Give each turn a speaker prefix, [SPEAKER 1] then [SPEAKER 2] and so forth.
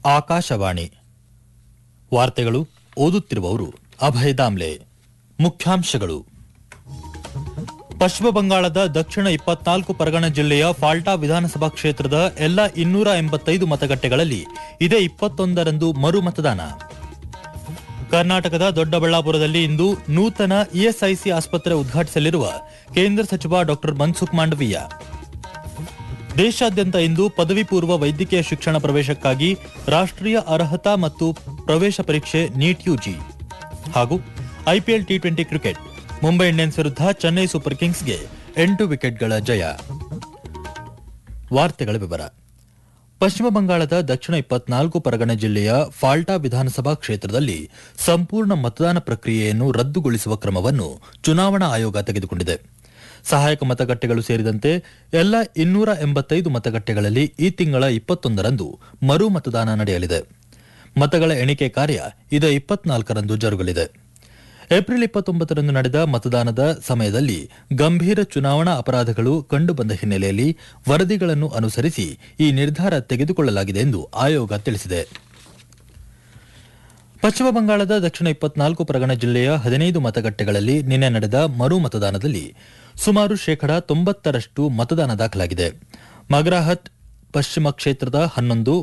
[SPEAKER 1] ಆಕಾಶವಾಣಿ ವಾರ್ತೆಗಳು ಓದುತ್ತಿರುವವರು ಅಭಯ ದಾಮ್ಲೆ ಮುಖ್ಯಾಂಶಗಳು ಪಶ್ಚಿಮ ಬಂಗಾಳದ ದಕ್ಷಿಣ ಇಪ್ಪತ್ನಾಲ್ಕು ಪರಗಣ ಜಿಲ್ಲೆಯ ಫಾಲ್ಟಾ ವಿಧಾನಸಭಾ ಕ್ಷೇತ್ರದ ಎಲ್ಲ ಇನ್ನೂರ ಎಂಬತ್ತೈದು ಮತಗಟ್ಟೆಗಳಲ್ಲಿ ಇದೇ ಇಪ್ಪತ್ತೊಂದರಂದು ಮರು ಮತದಾನ ಕರ್ನಾಟಕದ ದೊಡ್ಡಬಳ್ಳಾಪುರದಲ್ಲಿ ಇಂದು ನೂತನ ಇಎಸ್ಐಸಿ ಆಸ್ಪತ್ರೆ ಉದ್ಘಾಟಿಸಲಿರುವ ಕೇಂದ್ರ ಸಚಿವ ಡಾ ಮನ್ಸುಖ್ ಮಾಂಡವೀಯ ದೇಶಾದ್ಯಂತ ಇಂದು ಪದವಿ ಪೂರ್ವ ವೈದ್ಯಕೀಯ ಶಿಕ್ಷಣ ಪ್ರವೇಶಕ್ಕಾಗಿ ರಾಷ್ಟ್ರೀಯ ಅರ್ಹತಾ ಮತ್ತು ಪ್ರವೇಶ ಪರೀಕ್ಷೆ ನೀಟ್ ಯುಜಿ ಹಾಗೂ IPL T twenty cricket Mumbai Indians ವಿರುದ್ಧ ಚೆನ್ನೈ ಸೂಪರ್ ಕಿಂಗ್ಸ್ಗೆ ಎಂಟು ವಿಕೆಟ್ಗಳ ಜಯ ವಾರ್ತೆಗಳ ವಿವರ ಪಶ್ಚಿಮ ಬಂಗಾಳದ ದಕ್ಷಿಣ ಇಪ್ಪತ್ನಾಲ್ಕು ಪರಗಣ ಜಿಲ್ಲೆಯ ಫಾಲ್ಟಾ ವಿಧಾನಸಭಾ ಕ್ಷೇತ್ರದಲ್ಲಿ ಸಂಪೂರ್ಣ ಮತದಾನ ಪ್ರಕ್ರಿಯೆಯನ್ನು ರದ್ದುಗೊಳಿಸುವ ಕ್ರಮವನ್ನು ಚುನಾವಣಾ ಆಯೋಗ ತೆಗೆದುಕೊಂಡಿದೆ ಸಹಾಯಕ ಮತಗಟ್ಟೆಗಳು ಸೇರಿದಂತೆ ಎಲ್ಲ ಇನ್ನೂರ ಎಂಬತ್ತೈದು ಮತಗಟ್ಟೆಗಳಲ್ಲಿ ಈ ತಿಂಗಳ ಇಪ್ಪತ್ತೊಂದರಂದು ಮರು ಮತದಾನ ನಡೆಯಲಿದೆ ಮತಗಳ ಎಣಿಕೆ ಕಾರ್ಯ ಇದೇ ಇಪ್ಪತ್ನಾಲ್ಕರಂದು ಜರುಗಲಿದೆ ಏಪ್ರಿಲ್ ಇಪ್ಪತ್ತೊಂಬತ್ತರಂದು ನಡೆದ ಮತದಾನದ ಸಮಯದಲ್ಲಿ ಗಂಭೀರ ಚುನಾವಣಾ ಅಪರಾಧಗಳು ಕಂಡುಬಂದ ಹಿನ್ನೆಲೆಯಲ್ಲಿ ವರದಿಗಳನ್ನು ಅನುಸರಿಸಿ ಈ ನಿರ್ಧಾರ ತೆಗೆದುಕೊಳ್ಳಲಾಗಿದೆ ಎಂದು ಆಯೋಗ ತಿಳಿಸಿದೆ ಪಶ್ಚಿಮ ಬಂಗಾಳದ ದಕ್ಷಿಣ ಇಪ್ಪತ್ನಾಲ್ಕು ಪರಗಣ ಜಿಲ್ಲೆಯ ಹದಿನೈದು ಮತಗಟ್ಟೆಗಳಲ್ಲಿ ನಿನ್ನೆ ನಡೆದ ಮರು ಮತದಾನದಲ್ಲಿ ಸುಮಾರು ಶೇಕಡಾ ತೊಂಬತ್ತರಷ್ಟು ಮತದಾನ ದಾಖಲಾಗಿದೆ ಮಗ್ರಾಹತ್ ಪಶ್ಚಿಮ ಕ್ಷೇತ್ರದ ಹನ್ನೊಂದು